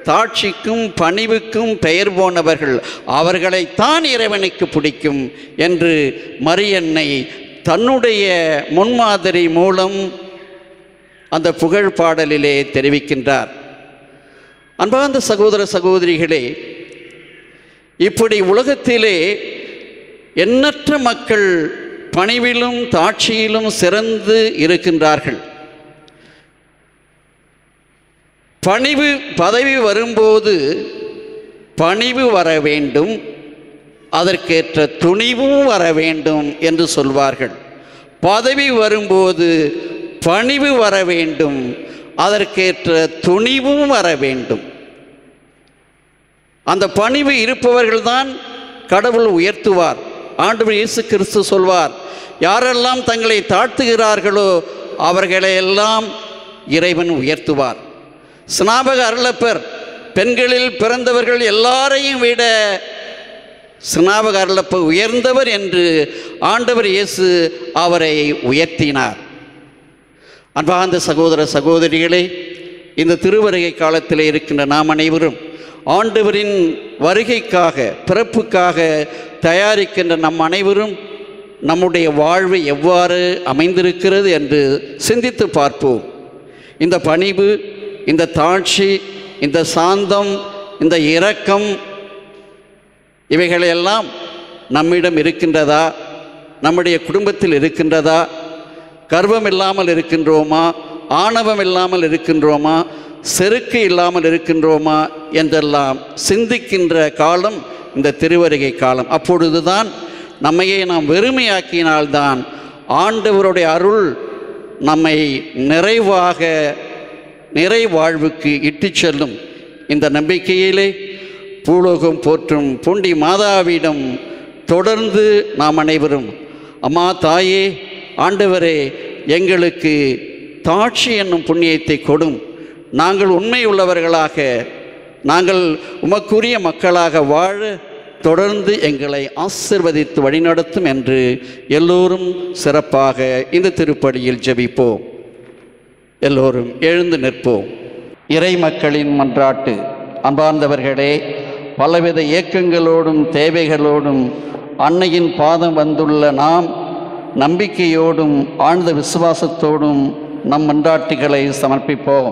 தாட்சிக்கும் பணிவுக்கும் பெயர் போனவர்கள் அவர்களைத்தான் இறைவனுக்கு பிடிக்கும் என்று மரியன்னை தன்னுடைய முன்மாதிரி மூலம் அந்த புகழ் பாடலிலே தெரிவிக்கின்றார் அன்பார்ந்த சகோதர சகோதரிகளே இப்படி உலகத்திலே எண்ணற்ற மக்கள் பணிவிலும் தாட்சியிலும் சிறந்து இருக்கின்றார்கள் பணிவு பதவி வரும்போது பணிவு வர வேண்டும் அதற்கேற்ற துணிவும் வர வேண்டும் என்று சொல்வார்கள் பதவி வரும்போது பணிவு வர வேண்டும் அதற்கேற்ற துணிவும் வர வேண்டும் அந்த பணிவு இருப்பவர்கள்தான் கடவுள் உயர்த்துவார் ஆண்டவர் இயேசு கிறிஸ்து சொல்வார் யாரெல்லாம் தங்களை தாழ்த்துகிறார்களோ அவர்களையெல்லாம் இறைவன் உயர்த்துவார் ஸ்நாபக அருளப்பர் பெண்களில் பிறந்தவர்கள் எல்லாரையும் விட ஸ்நாபக அருளப்பர் உயர்ந்தவர் என்று ஆண்டவர் இயேசு அவரை உயர்த்தினார் அன்பார்ந்த சகோதர சகோதரிகளே இந்த திருவருகை காலத்தில் இருக்கின்ற நாம் அனைவரும் ஆண்டவரின் வருகைக்காக பிறப்புக்காக தயாரிக்கின்ற நம் அனைவரும் நம்முடைய வாழ்வு எவ்வாறு அமைந்திருக்கிறது என்று சிந்தித்து பார்ப்போம் இந்த பணிவு இந்த தாழ்ச்சி இந்த சாந்தம் இந்த இரக்கம் இவைகளெல்லாம் நம்மிடம் இருக்கின்றதா நம்முடைய குடும்பத்தில் இருக்கின்றதா கர்வம் இல்லாமல் இருக்கின்றோமா ஆணவம் இல்லாமல் இருக்கின்றோமா செருக்கு இல்லாமல் இருக்கின்றோமா என்றெல்லாம் சிந்திக்கின்ற காலம் இந்த திருவருகை காலம் அப்பொழுதுதான் நம்மையே நாம் வெறுமையாக்கினால்தான் ஆண்டவருடைய அருள் நம்மை நிறைவாக நிறைவாழ்வுக்கு இட்டுச் செல்லும் இந்த நம்பிக்கையிலே பூலோகம் போற்றும் பூண்டி மாதாவிடம் தொடர்ந்து நாம் அனைவரும் அம்மா தாயே ஆண்டவரே எங்களுக்கு தாட்சி என்னும் புண்ணியத்தை கொடும் நாங்கள் உண்மை உள்ளவர்களாக நாங்கள் உமக்குரிய மக்களாக வாழ தொடர்ந்து எங்களை ஆசிர்வதித்து வழிநடத்தும் என்று எல்லோரும் சிறப்பாக இந்த திருப்படியில் ஜெபிப்போம் எல்லோரும் எழுந்து நிற்போம் இறை மக்களின் மன்றாட்டு அன்பார்ந்தவர்களே பலவித இயக்கங்களோடும் தேவைகளோடும் அன்னையின் பாதம் வந்துள்ள நாம் நம்பிக்கையோடும் ஆழ்ந்த விசுவாசத்தோடும் நம் மன்றாட்டுகளை சமர்ப்பிப்போம்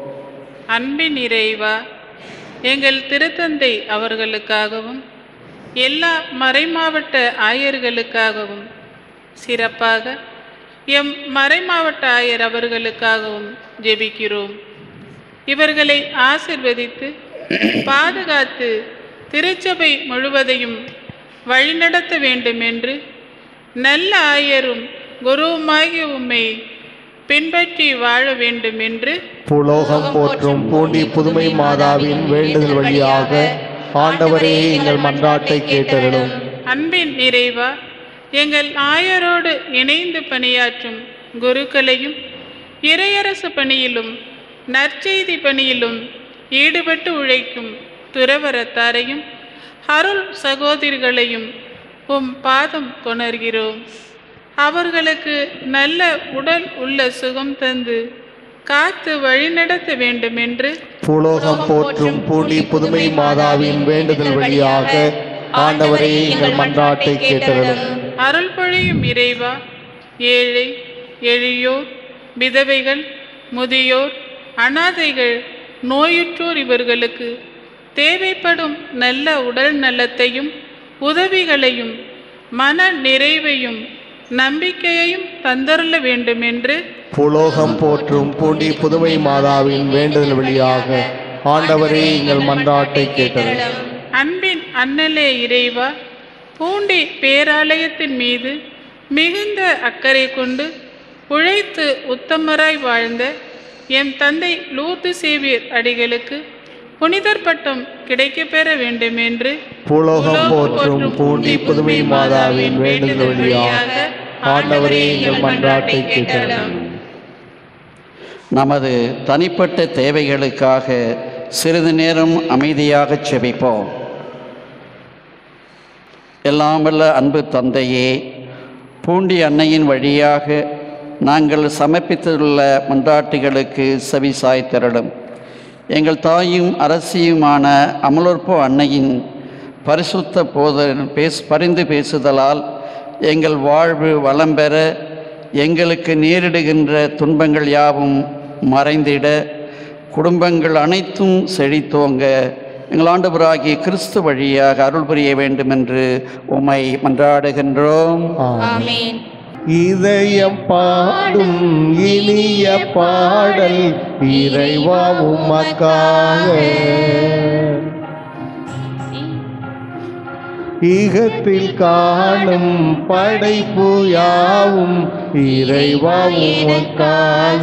அன்பின் இறைவா எங்கள் திருத்தந்தை அவர்களுக்காகவும் எல்லா மறைமாவட்ட ஆயர்களுக்காகவும் சிறப்பாக எம் மறைமாவட்ட ஆயர் அவர்களுக்காகவும் ஜெபிக்கிறோம் இவர்களை ஆசிர்வதித்து பாதுகாத்து திருச்சபை முழுவதையும் வழிநடத்த வேண்டும் என்று நல்ல ஆயரும் குருவுமாகிய உம்மை பின்பற்றி வாழ வேண்டும் என்று புலோகம் போற்றும் பூண்டி புதுமை மாதாவின் வேண்டுதல் வழியாக ஆண்டவரே எங்கள் மன்றாட்டை கேட்டருளும் அன்பின் நிறைவா எங்கள் ஆயரோடு இணைந்து பணியாற்றும் குருக்களையும் இறையரசு பணியிலும் நற்செய்தி பணியிலும் ஈடுபட்டு உழைக்கும் துறவரத்தாரையும் அருள் சகோதரிகளையும் உம் பாதம் கொணர்கிறோம் அவர்களுக்கு நல்ல உடல் உள்ள சுகம் தந்து காத்து வழிநடத்த வேண்டும் என்று புலோகம் போற்றும் பூண்டி புதுமை மாதாவின் வேண்டுதல் வழியாக ஆண்டவரே எங்கள் மன்றாட்டை கேட்டருளும் அருள் பொழியும் இறைவா ஏழை எளியோர் விதவைகள் முதியோர் அனாதைகள் நோயுற்றோர் இவர்களுக்கு தேவைப்படும் நல்ல உடல் நலத்தையும் உதவிகளையும் மன நிறைவையும் நம்பிக்கையையும் தந்தருள வேண்டும் என்று புலோகம் போற்றும் பூண்டி புதுமை மாதாவின் வேண்டுதல் வழியாக ஆண்டவரே எங்கள் மன்றாட்டை கேட்டருளும் அன்பின் அண்ணலே இறைவா பூண்டி பேராலயத்தின் மீது மிகுந்த அக்கறை கொண்டு உழைத்து உத்தமராய் வாழ்ந்த எம் தந்தை லூர்து சேவியர் அடிகளுக்கு புனிதர் பட்டம் கிடைக்கப் பெற வேண்டும் என்று புலோகம் போற்றும் பூண்டி புதுமை மாதாவின் வேண்டுதல் வழியாக ஆண்டவரே எங்கள் மன்றாட்டை கேட்டருளும் நமது தனிப்பட்ட தேவைகளுக்காக சிறிது நேரம் அமைதியாக செபிப்போம் எல்லாம் வல்ல அன்பு தந்தையே பூண்டி அன்னையின் வழியாக நாங்கள் சமர்ப்பித்துள்ள மன்றாட்டுகளுக்கு செவி சாய்த்திரளும் எங்கள் தாயும் அரசியுமான அமலோற்போ அன்னையின் பரிசுத்த போத பேசு பரிந்து பேசுதலால் எங்கள் வாழ்வு வளம் பெற எங்களுக்கு நேரிடுகின்ற துன்பங்கள் யாவும் மறைந்திட குடும்பங்கள் அனைத்தும் செழித்தோங்க எங்கள் ஆண்டவராகிய கிறிஸ்து வழியாக அருள் புரிய வேண்டும் என்று உம்மை மன்றாடுகின்றோம் ஆமென். இதயம் பாடும் இனிய பாடல் இறைவா உமக்காக ஈகத்தில் காணும் படைப்பு யாவும் இறைவா உமக்காக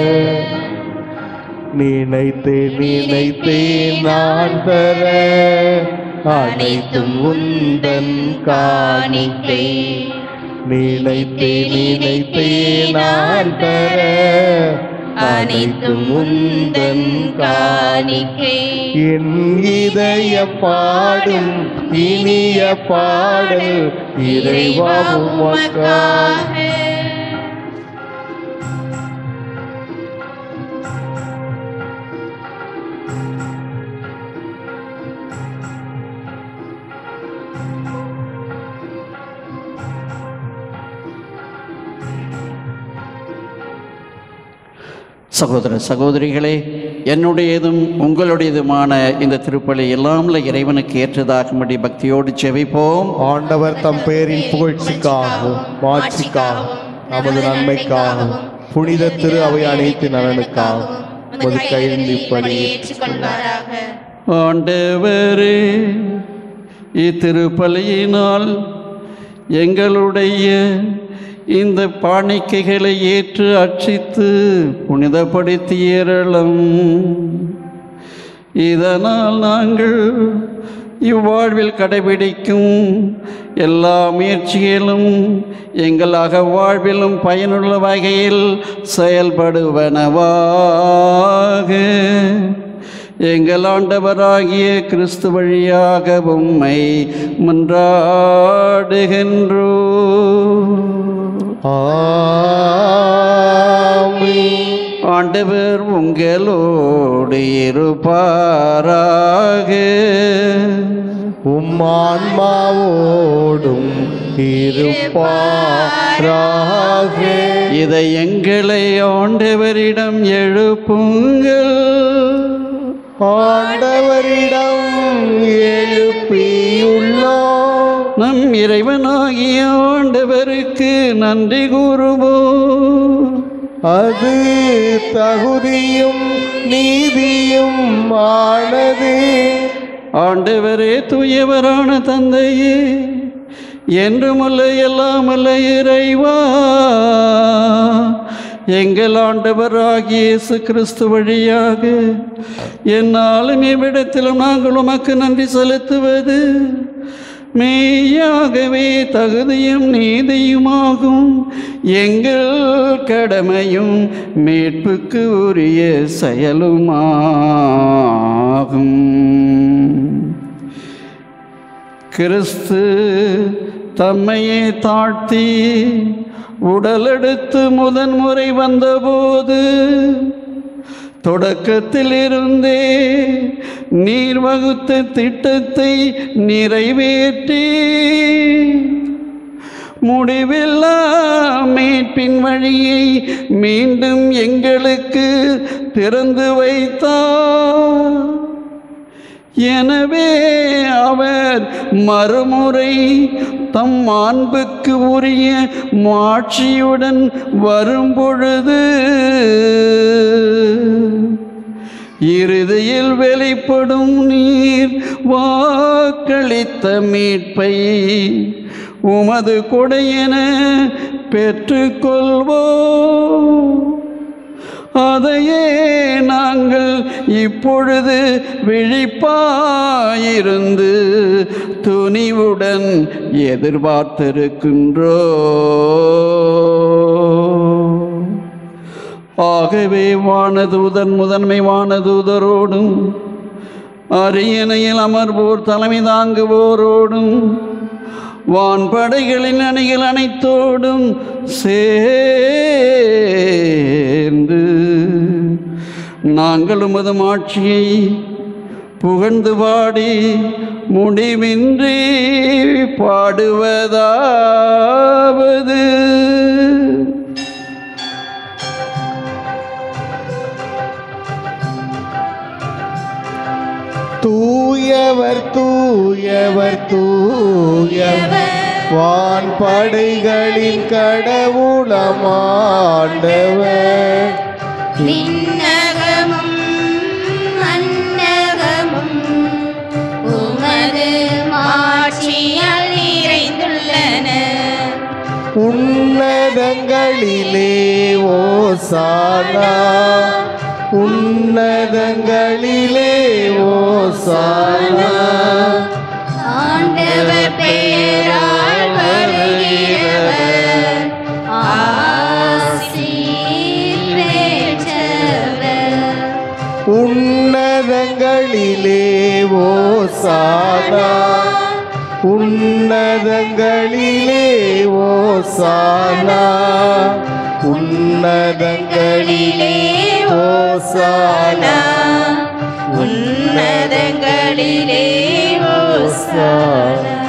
நினைத்தேன் நினைத்தேன் நான் தர அனைத்தும் உந்தன் காணிக்கை நினைத்தேன் நினைத்தேன் நான் தர அனைத்தும் உந்தன் காணிக்கை என் இதய பாடும் இனிய பாடல் இறைவா உமக்காக சகோதர சகோதரிகளே என்னுடையதும் உங்களுடையதுமான இந்த திருப்பலி எல்லாமல்ல இறைவனுக்கு ஏற்றதாகும்படி பக்தியோடு செவிப்போம் ஆண்டவர் தம் பேரின் புகழ்ச்சிக்காகவும் மாட்சிக்காகவும் நமது நன்மைக்காகவும் புனித திரு அவை அனைத்து நலனுக்காகவும் உமது கையில் இப்படி ஏற்றுக்கொள்வாராக ஆண்டவரே இத்திருப்பலியினால் எங்களுடைய இந்த பாணிக்கைகளை ஏற்று அர்ச்சித்து புனிதப்படுத்தியறலும் இதனால் நாங்கள் இவ்வாழ்வில் கடைபிடிக்கும் எல்லா முயற்சிகளும் எங்கள் அகவாழ்விலும் பயனுள்ள வகையில் செயல்படுவனவாக எங்கள் ஆண்டவராகிய கிறிஸ்து வழியாக உம்மை மன்றாடுகின்றோ ஆமென். ஆண்டவர் உங்களோடு இருப்பாராக உம் ஆன்மாவோடும் இருப்பாராக இதை எங்களை ஆண்டவரிடம் எழுப்புங்கள் ஆண்டவரிடம் எழுப்பியுள்ளோம் நம் இறைவனாகிய ஆண்டவருக்கு நன்றி கூறுவோம் அது தகுதியும் நீதியும் ஆனது ஆண்டவரே தூயவரான தந்தையே என்றுமல்ல எல்லாமல்ல இறைவா எங்கள் ஆண்டவராகிய இயேசு கிறிஸ்து வழியாக என்னாலும் இவ்விடத்திலும் நாங்கள் உமக்கு நன்றி செலுத்துவது மெய்யாகவே தகுதியும் நீதியுமாகும் எங்கள் கடமையும் மீட்புக்கு உரிய செயலுமாகும் கிறிஸ்து தம்மையே தாழ்த்தி உடலெடுத்து முதன்முறை வந்தபோது தொடக்கத்தில் இருந்தே நீர் வகுத்த திட்டத்தை நிறைவேற்றி முடிவில்லா மீட்பின் வழியை மீண்டும் எங்களுக்கு திறந்து வைத்தார் எனவே அவர் மறுமுறை தம் அன்புக்கு உரிய மாட்சியுடன் வரும்பொழுது இறுதியில் வெளிப்படும் நீர் வாக்களித்த மீட்பை உமது கொடையென பெற்றுக்கொள்வோம் அதையே நாங்கள் இப்பொழுது விழிப்பாயிருந்து துணிவுடன் எதிர்பார்த்திருக்கின்றோ ஆகவே வானதூதன் முதன்மை வானதூதரோடும் அரியணையில் அமர்வோர் தலைமை தாங்குவோரோடும் வான்படைகளின் அணிகள் அனைத்தோடும் சேர்ந்து நாங்கள் உமது ஆட்சியை புகழ்ந்து பாடி முடிவின்றி பாடுவதாவது தூயவர் தூயவர் தூயவர் வான்படைகளின் கடவுளமாண்டவர் விண்ணகமும் மன்னகமும் உமது மாட்சியால் நிறைந்துள்ளன உன்னதங்களிலே ஓசானா உன்னதங்களிலே ஓசானா ஆண்டவர் பெயரால் வருகிறவர் ஆசீர் பெற்றவர் உன்னதங்களிலே ஓசானா உன்னதங்களிலே ஓசானா உன்னதங்களிலே ஓசானா உன்னதங்களிலே ஓசானா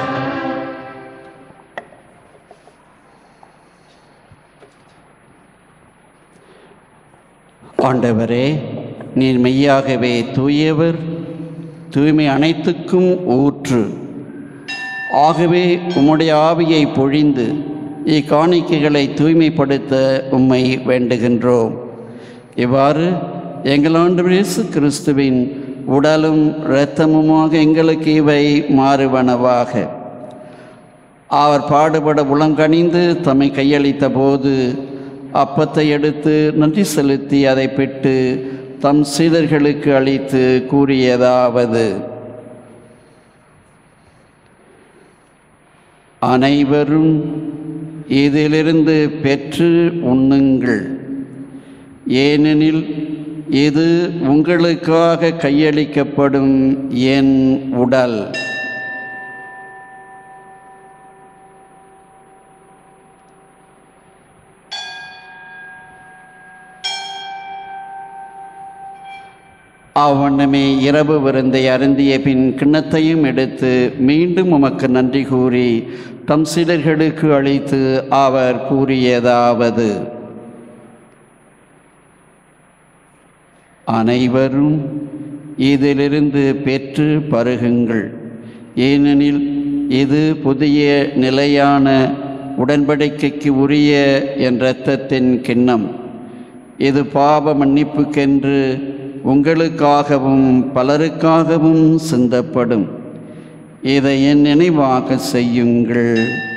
ஆண்டவரே நீர் மெய்யாகவே தூயவர் தூய்மை அனைத்துக்கும் ஊற்று ஆகவே உம்முடைய ஆவியை பொழிந்து இக்காணிக்கைகளை தூய்மைப்படுத்த உம்மை வேண்டுகின்றோம் இவ்வாறு எங்கள் ஆண்டவர் இயேசு கிறிஸ்துவின் உடலும் இரத்தமுமாக எங்களுக்கு இவை மாறுவனவாக அவர் பாடுபட உளங்கணிந்து தம்மை கையளித்த போது அப்பத்தை எடுத்து நன்றி செலுத்தி அதை பெற்று தம் சீடர்களுக்கு அளித்து கூறியதாவது அனைவரும் இதிலிருந்து பெற்று உண்ணுங்கள் ஏனெனில் இது உங்களுக்காக கையளிக்கப்படும் என் உடல் அவ்வண்ணமே இரவு விருந்தை அருந்திய பின் கிண்ணத்தையும் எடுத்து மீண்டும் உமக்கு நன்றி கூறி தம் சீடர்களுக்கு அளித்து அவர் கூறியதாவது அனைவரும் இதிலிருந்து பெற்று பருகுங்கள் ஏனெனில் இது புதிய நிலையான உடன்படிக்கைக்கு உரிய என் இரத்தத்தின் கிண்ணம் இது பாவ மன்னிப்புக்கென்று உங்களுக்காகவும் பலருக்காகவும் சிந்தப்படும் இதை என் நினைவாக செய்யுங்கள்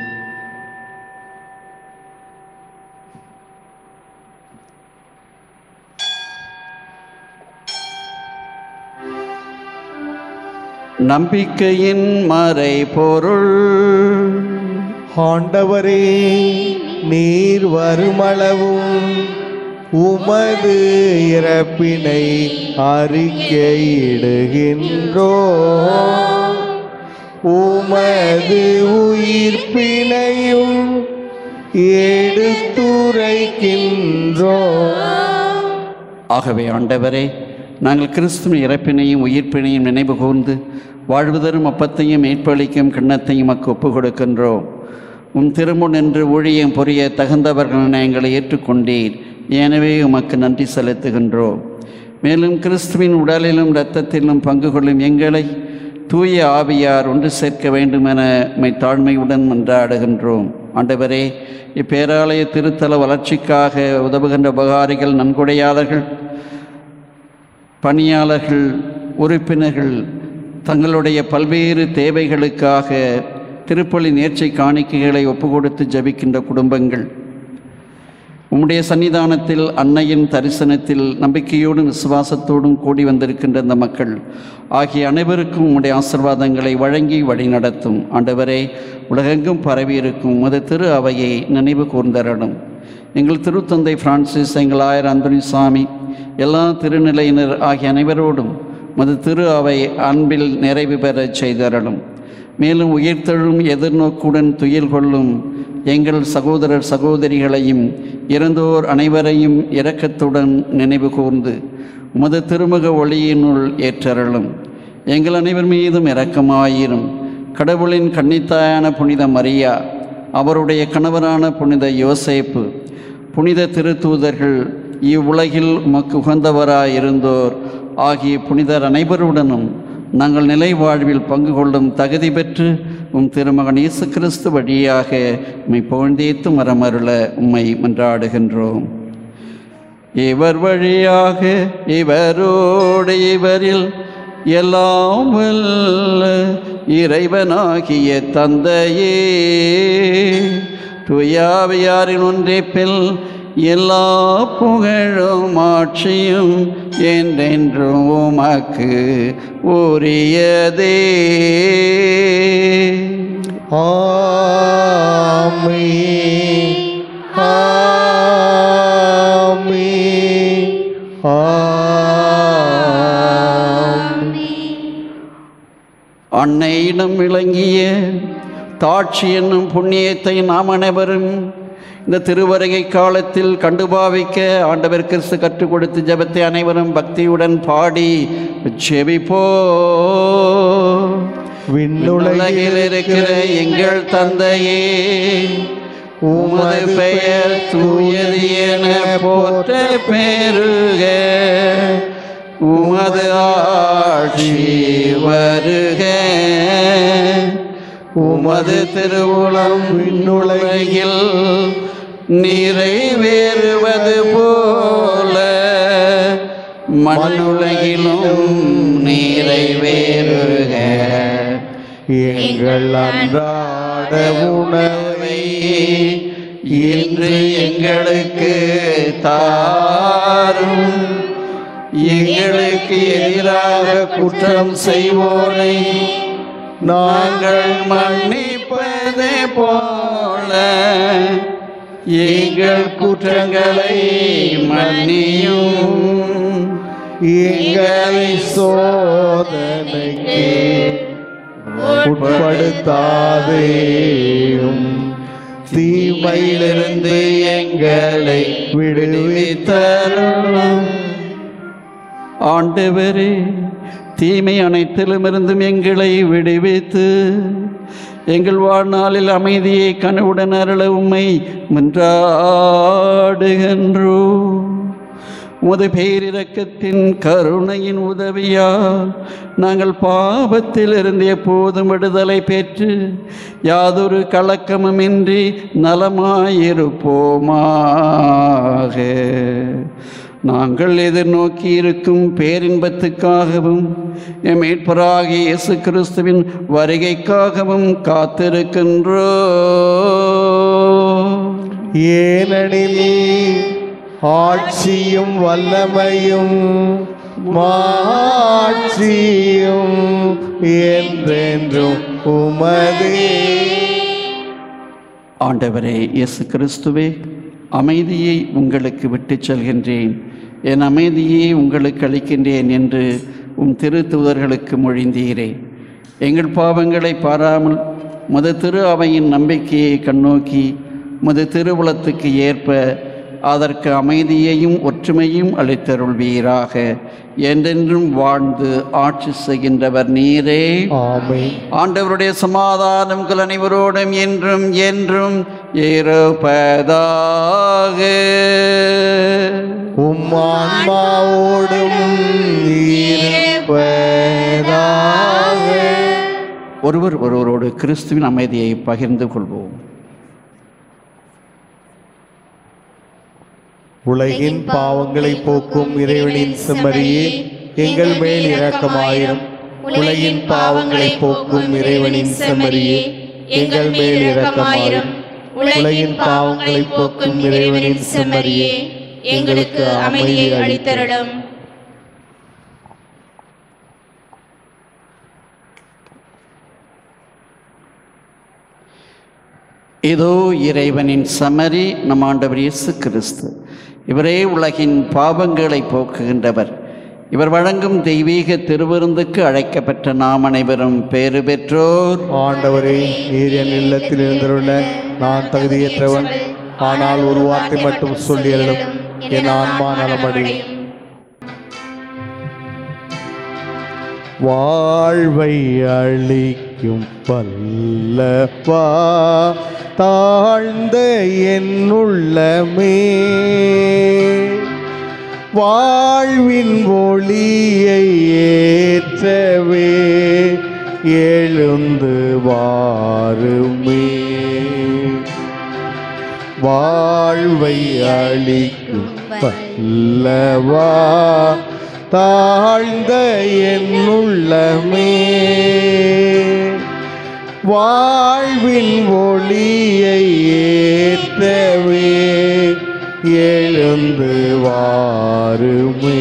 நம்பிக்கையின் மறை பொருள் ஆண்டவரே நீர் வருமளவும் உமது இறப்பினை அறிக்கையிடுகின்றோ உமது உயிர்ப்பினையும் எடுத்துரைக்கின்றோ ஆகவே ஆண்டவரே நாங்கள் கிறிஸ்துவின் இறப்பினையும் உயிர்ப்பினையும் நினைவு கூர்ந்து வாழ்வுதரும் அப்பத்தையும் மீட்பளிக்கும் கிண்ணத்தையும் மக்கு ஒப்புக் கொடுக்கின்றோம் உம் திருமுன் என்று ஊழியம் புரிய தகுந்தவர்கள் என எங்களை ஏற்றுக்கொண்டீர் எனவே உமக்கு நன்றி செலுத்துகின்றோம் மேலும் கிறிஸ்துவின் உடலிலும் இரத்தத்திலும் பங்கு கொள்ளும் எங்களை தூய ஆவியார் ஒன்று சேர்க்க வேண்டுமென மை தாழ்மையுடன் மன்றாடுகின்றோம் ஆண்டவரே இப்பேராலய திருத்தல வளர்ச்சிக்காக உதவுகின்ற உபகாரிகள் நன்கொடையாளர்கள் பணியாளர்கள் உறுப்பினர்கள் தங்களுடைய பல்வேறு தேவைகளுக்காக திருப்பலி நேர்ச்சை காணிக்கைகளை ஒப்புக்கொடுத்து ஜபிக்கின்ற குடும்பங்கள் உம்முடைய சன்னிதானத்தில் அன்னையின் தரிசனத்தில் நம்பிக்கையோடும் விசுவாசத்தோடும் கூடி வந்திருக்கின்ற இந்த மக்கள் ஆகிய அனைவருக்கும் உம்முடைய ஆசிர்வாதங்களை வழங்கி வழிநடத்தும் ஆண்டவரே உலகெங்கும் பரவியிருக்கும் உமது திரு அவையை நினைவு கூர்ந்தரணும் எங்கள் திருத்தந்தை பிரான்சிஸ் எங்கள் ஆயர் அந்தோனி சாமி எல்லா திருநிலையினர் ஆகிய அனைவரோடும் மது திரு அவை அன்பில் நிறைவு பெறச் செய்தரலும் மேலும் உயிர்த்தெழும் எதிர்நோக்குடன் துயில் கொள்ளும் எங்கள் சகோதரர் சகோதரிகளையும் இறந்தோர் அனைவரையும் இரக்கத்துடன் நினைவு கூர்ந்து உமது திருமுக ஒளியினுள் ஏற்றருளும் எங்கள் அனைவர் மீதும் இரக்கமாயிரும் கடவுளின் கன்னித்தாயான புனித மரியா அவருடைய கணவரான புனித யோசேப்பு புனித திருத்தூதர்கள் இவ்வுலகில் உமக்கு உகந்தவராயிருந்தோர் ஆகிய புனிதர் அனைவருடனும் நாங்கள் நிலை வாழ்வில் பங்கு கொள்ளும் தகுதி பெற்று உம் திருமகன் இயேசு கிறிஸ்து வழியாக உம்மை புகழ்ந்தேத்து மரமருள உம்மை மன்றாடுகின்றோம் இவர் வழியாக இவரோடு இவரில் எல்லாம் வல்ல இறைவனாகிய தந்தையே துயாவியாரின் ஒன்றிப்பில் எல்லா புகழும் ஆட்சியும் என்றென்றும் உமக்கு உரியதே ஆமென் ஆமென் ஆமென் அன்னையிடம் விளங்கிய தாட்சி என்னும் புண்ணியத்தை நாம் அனைவரும் இந்த திருவருகை காலத்தில் கண்டுபாவிக்க ஆண்டவர் கிறிஸ்து கற்றுக் கொடுத்து ஜெபத்தை அனைவரும் பக்தியுடன் பாடி செபிப்போ விண்ணுலகில் இருக்கிற எங்கள் தந்தையே உமது பெயர் தூயது என போற்ற பெருக உமது ஆட்சி வருக உமது திருவுளம் விண்ணுலகில் நிறைவேறுவது போல மண்ணுலகிலும் நிறைவேறுக எங்கள் அன்றாட உணவை இன்று எங்களுக்கு தாரும் எங்களுக்கு எதிராக குற்றம் செய்வோரை நாங்கள் மன்னிப்பது போல எங்கள் குற்றங்களை மன்னியும் எங்களை சோதனைக்கு உட்படுத்தாதேயும் தீமையிலிருந்து எங்களை விடுவித்தருளும் ஆண்டவரே தீமை அனைத்திலுமிருந்தும் எங்களை விடுவித்து எங்கள் வாழ்நாளில் அமைதியை கனவுடன் அருள உம்மை மன்றாடுகின்றோ உமது பேரிரக்கத்தின் கருணையின் உதவியால் நாங்கள் பாவத்தில் இருந்து எப்போதும் விடுதலை பெற்று யாதொரு கலக்கமுமின்றி நலமாயிருப்போமாக நாங்கள் எதிர்நோக்கி இருக்கும் பேரின்பத்துக்காகவும் எம் மீட்பராகிய இயேசு கிறிஸ்துவின் வருகைக்காகவும் காத்திருக்கின்றோ ஏனெனில் ஆட்சியும் வல்லமையும் மாட்சியும் என்றென்றும் உமதே ஆண்டவரே இயேசு கிறிஸ்துவே அமைதியை உங்களுக்கு விட்டுச் செல்கின்றேன் என் அமைதியை உங்களுக்கு அளிக்கின்றேன் என்று உம் திருத்தூதர்களுக்கு மொழிந்தீரே எங்கள் பாவங்களை பாராமல் முத திரு அவையின் நம்பிக்கையை கண்ணோக்கி முத திருவுளத்துக்கு ஏற்ப அதற்கு அமைதியையும் ஒற்றுமையும் அளித்தருள்வீராக என்றென்றும் வாழ்ந்து ஆட்சி செய்கின்றவர் நீரே ஆமென் ஆண்டவருடைய சமாதானம் உங்கள் அனைவரோடும் என்றும் என்றும் இருப்பதாக உம் ஆன்மாவோடும் இருப்பதாக ஒருவர் ஒருவரோடு கிறிஸ்துவின் அமைதியை பகிர்ந்து கொள்வோம் உலகின் பாவங்களை போக்கும் இறைவனின் செம்மறியே எங்கள் மேல் இரக்கமாயிரும் உலகின் பாவங்களை போக்கும் இறைவனின் செம்மறியே எங்கள் மேல் இரக்கமாயிரும் உலகின் பாவங்களை போக்கும் இறைவனின் செம்மறியே எங்களுக்கு அமைதியை அளித்தருளும் இதோ இறைவனின் சமரி நம் ஆண்டவர் இயேசு கிறிஸ்து இவரே உலகின் பாவங்களை போக்குகின்றவர் இவர் வழங்கும் தெய்வீக திருவிருந்துக்கு அழைக்கப்பட்ட நாம் அனைவரும் பேறு பெற்றோர் ஆண்டவரே நீர் என் இல்லத்தில் இருந்துள்ள நான் தகுதியற்றவன் ஆனால் ஒரு வார்த்தை மட்டும் சொல்லியருளும் என் ஆன்மா நலமடையும் வாழ்வை அளிக்கும் பல்லவா தாழ்ந்த என் உள்ளமே வாழ்வின் ஒளியை ஏற்றவே எழுந்து வாருமே வாழ்வை அளிக்கும் பல்லவா தாழ்ந்த என் உள்ளமே வாழ்வின் ஒளியை ஏற்றவே எழுந்து வாருமே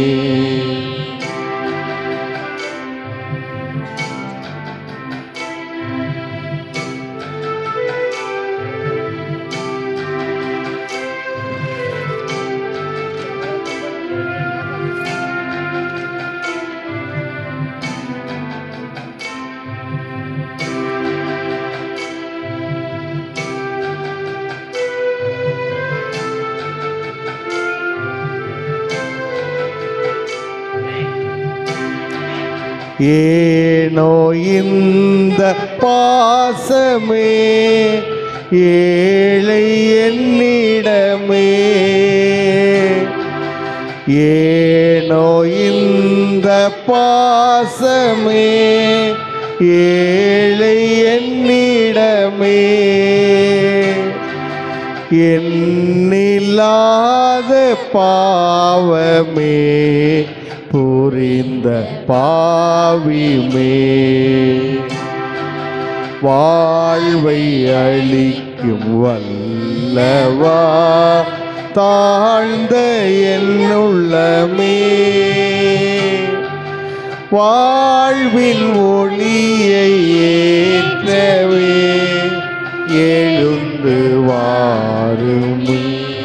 ஏனோ இந்த பாசமே ஏழை என்னிடமே ஏனோ இந்த பாசமே ஏழை என்னிடமே எண்ணில்லாத பாவமே புரிந்த பாவிமே வாழ்வை அளிக்கும் வல்லவா தாழ்ந்த என்னுள்ளமே வாழ்வின் ஒளியை ஏற்றவே எழுந்து வாருமே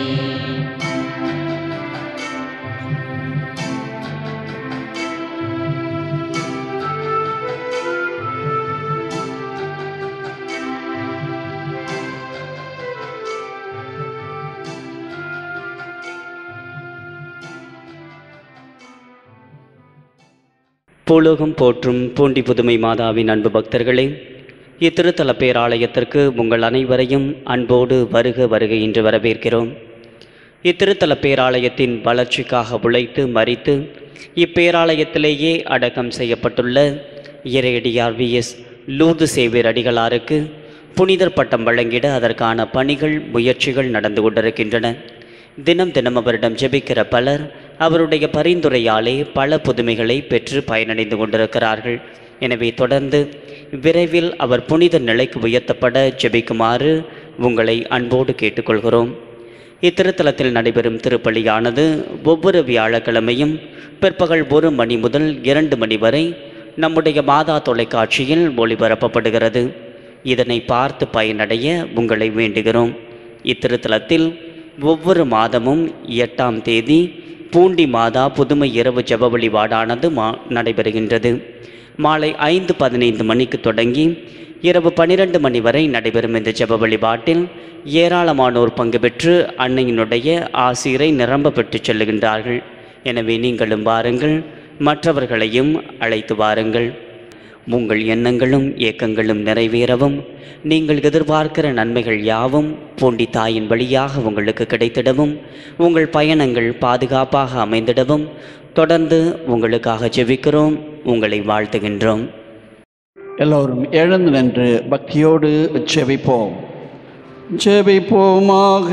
பூலோகம் போற்றும் பூண்டி புதுமை மாதாவின் அன்பு பக்தர்களே இத்திருத்தல பேராலயத்திற்கு உங்கள் அனைவரையும் அன்போடு வருக வருக என்று வரவேற்கிறோம் இத்திருத்தல பேராலயத்தின் வளர்ச்சிக்காக உழைத்து மறித்து இப்பேராலயத்திலேயே அடக்கம் செய்யப்பட்டுள்ள இறையடியார் வி எஸ் லூர்து சேவியர் அடிகளாருக்கு புனிதர் பட்டம் வழங்கிட அதற்கான பணிகள் முயற்சிகள் நடந்து கொண்டிருக்கின்றன தினம் தினம் அவரிடம் ஜெபிக்கிற பலர் அவருடைய பரிந்துரையாலே பல புதுமைகளை பெற்று பயனடைந்து கொண்டிருக்கிறார்கள் எனவே தொடர்ந்து விரைவில் அவர் புனித நிலைக்கு உயர்த்தப்பட ஜெபிக்குமாறு உங்களை அன்போடு கேட்டுக்கொள்கிறோம் இத்திருத்தலத்தில் நடைபெறும் திருப்பலியானது ஒவ்வொரு வியாழக்கிழமையும் பிற்பகல் ஒரு மணி முதல் இரண்டு மணி வரை நம்முடைய மாதா தொலைக்காட்சியில் ஒளிபரப்பப்படுகிறது இதனை பார்த்து பயனடைய உங்களை வேண்டுகிறோம் இத்திருத்தலத்தில் ஒவ்வொரு மாதமும் எட்டாம் தேதி பூண்டி மாதா புதுமை இரவு ஜெப வழிபாடானது மா நடைபெறுகின்றது மாலை ஐந்து பதினைந்து மணிக்கு தொடங்கி இரவு பன்னிரண்டு மணி வரை நடைபெறும் இந்த ஜெப வழிபாட்டில் ஏராளமானோர் பங்கு பெற்று அன்னையினுடைய ஆசிரை நிரம்ப பெற்றுச் செல்லுகின்றார்கள் எனவே நீங்களும் வாருங்கள் மற்றவர்களையும் அழைத்து வாருங்கள் உங்கள் எண்ணங்களும் ஏக்கங்களும் நிறைவேறவும் நீங்கள் எதிர்பார்க்கிற நன்மைகள் யாவும் பூண்டி தாயின் வழியாக உங்களுக்கு கிடைத்திடவும் உங்கள் பயணங்கள் பாதுகாப்பாக அமைந்திடவும் தொடர்ந்து உங்களுக்காக ஜெபிக்கிறோம் உங்களை வாழ்த்துகின்றோம் எல்லோரும் எழுந்து நின்று பக்தியோடு செபிப்போம் செபிப்போமாக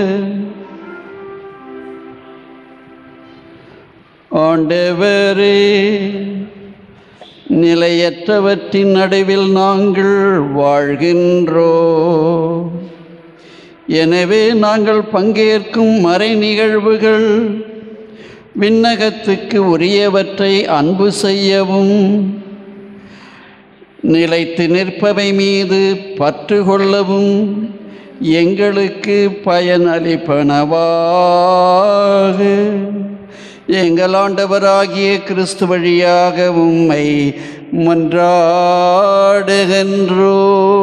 ஆண்டவரே நிலையற்றவற்றின் நடுவில் நாங்கள் வாழ்கின்றோம் எனவே நாங்கள் பங்கேற்கும் மறை நிகழ்வுகள் விண்ணகத்துக்கு உரியவற்றை அன்பு செய்யவும் நிலைத்து நிற்பவை மீது பற்று கொள்ளவும் எங்களுக்கு பயனளிப்பனவாக எங்கள் ஆண்டவராகிய கிறிஸ்து வழியாக உம்மை மன்றாடுகின்றோ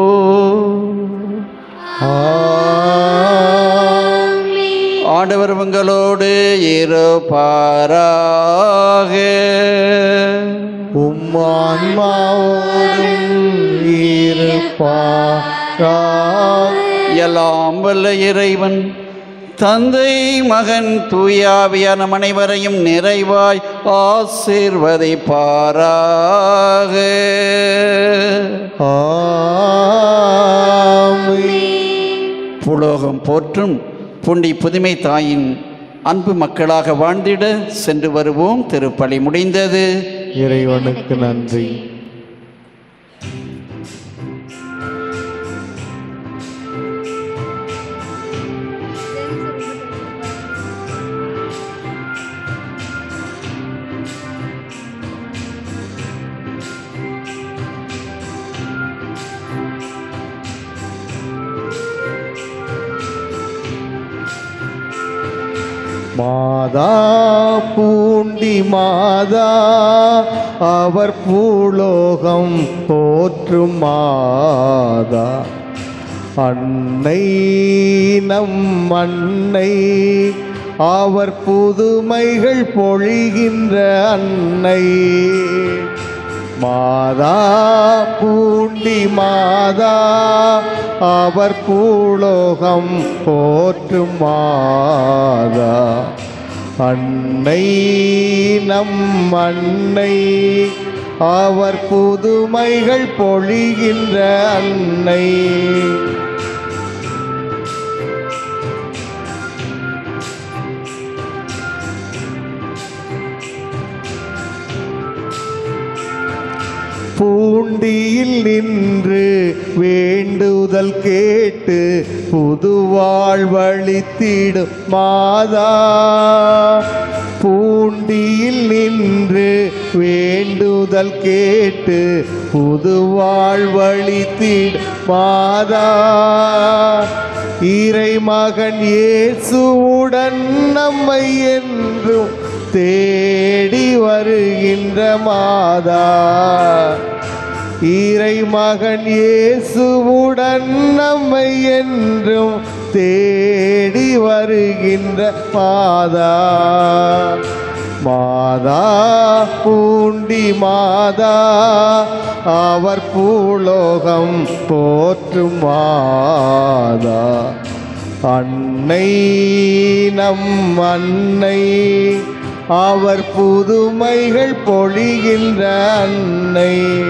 ஆண்டவர் உங்களோடு இருப்பாராக உம் உம் ஆன்மாவோடும் இருப்பாராக எல்லாம் வல்ல இறைவன் தந்தை மகன் தூயாவியான அனைவரையும் நிறைவாய் ஆசீர்வதிப்பாராக ஆமென். புலோகம் போற்றும் புண்டி புதுமை தாயின் அன்பு மக்களாக வாழ்ந்திட சென்று வருவோம் திருப்பலி முடிந்தது இறைவனுக்கு நன்றி மாதா பூண்டி மாதா அவர் பூலோகம் போற்றும் மாதா அன்னை நம் அன்னை அவர் புதுமைகள் பொழிகின்ற அன்னை மாதா பூண்டி மாதா அவர் பூலோகம் போற்றும் மாதா அன்னை நம் அன்னை அவர் புதுமைகள் பொழிகின்ற அன்னை பூண்டியில் நின்று வேண்டுதல் கேட்டு புது வாழ்வழித்திடும் மாதா பூண்டியில் நின்று வேண்டுதல் கேட்டு புது வாழ்வழித்திடும் மாதா இறைமகன் இயேசுவுடன் நம்மை என்றும் தேடி வருகின்ற மாதா இறைமகன் இயேசுவுடன் நம்மை என்றும் தேடி வருகின்ற மாதா மாதா பூண்டி மாதா அவர் பூலோகம் போற்றும் மாதா அன்னை நம் அன்னை அவர் புதுமைகள் பொழிகின்ற அன்னை